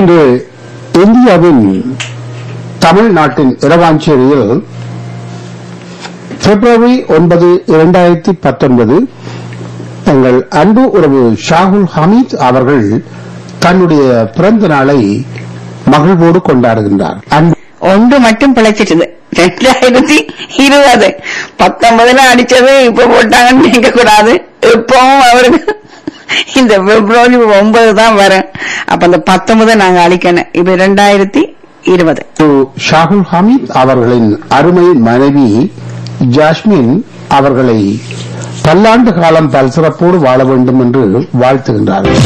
இன்று இந்தியாவின் தமிழ்நாட்டின் இரவாஞ்சேரியில் பிப்ரவரி ஒன்பது இரண்டாயிரத்தி பத்தொன்பது எங்கள் அன்பு உறவு ஷாகுல் ஹமீத் அவர்கள் தன்னுடைய பிறந்த நாளை மகிழ்வோடு கொண்டாடுகின்றார் அன்பு ஒன்று மட்டும் பிழைச்சிட்டது ரெண்டாயிரத்தி இருபது பத்தொன்பதுல அடிச்சது இப்ப போட்டாங்கன்னு நினைக்க கூடாது இப்பவும் அவருக்கு இந்த பிப்ரவரி ஒன்பது தான் வரும் அப்ப அந்த பத்தொன்பதை நாங்க அழிக்கணும் இப்ப ரெண்டாயிரத்தி இருபது ஷாகுல் ஹமீத் அவர்களின் அருமை மனைவி ஜாஸ்மின் அவர்களை பல்லாண்டு காலம் பல்சிறப்போடு வாழ வேண்டும் என்று வாழ்த்துகின்றார்கள்